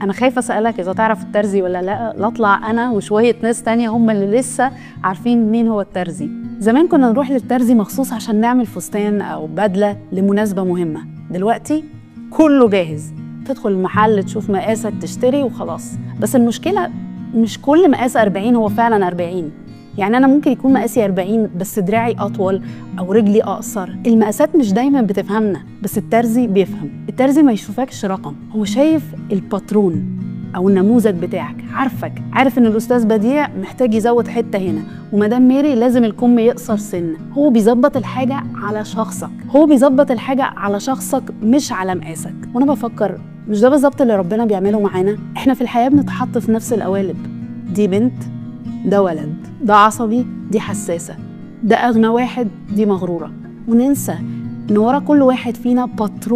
انا خايفه اسالك اذا تعرف الترزي ولا لا لا اطلع انا وشويه ناس تانية هم اللي لسه عارفين مين هو الترزي زمان كنا نروح للترزي مخصوص عشان نعمل فستان او بدله لمناسبه مهمه دلوقتي كله جاهز تدخل المحل تشوف مقاسك تشتري وخلاص بس المشكله مش كل مقاس 40 هو فعلا 40 يعني انا ممكن يكون مقاسي 40 بس دراعي اطول او رجلي اقصر المقاسات مش دايما بتفهمنا بس الترزي بيفهم الترزي ما يشوفكش رقم هو شايف الباترون او النموذج بتاعك عارفك عارف ان الاستاذ بديع محتاج يزود حته هنا ومدام ميري لازم الكم يقصر سنه هو بيظبط الحاجه على شخصك هو بيظبط الحاجه على شخصك مش على مقاسك وانا بفكر مش ده بالظبط اللي ربنا بيعمله معانا احنا في الحياه بنتحط في نفس القوالب دي بنت ده ولد ده عصبي دي حساسه ده اغنى واحد دي مغروره وننسى ان ورا كل واحد فينا باترون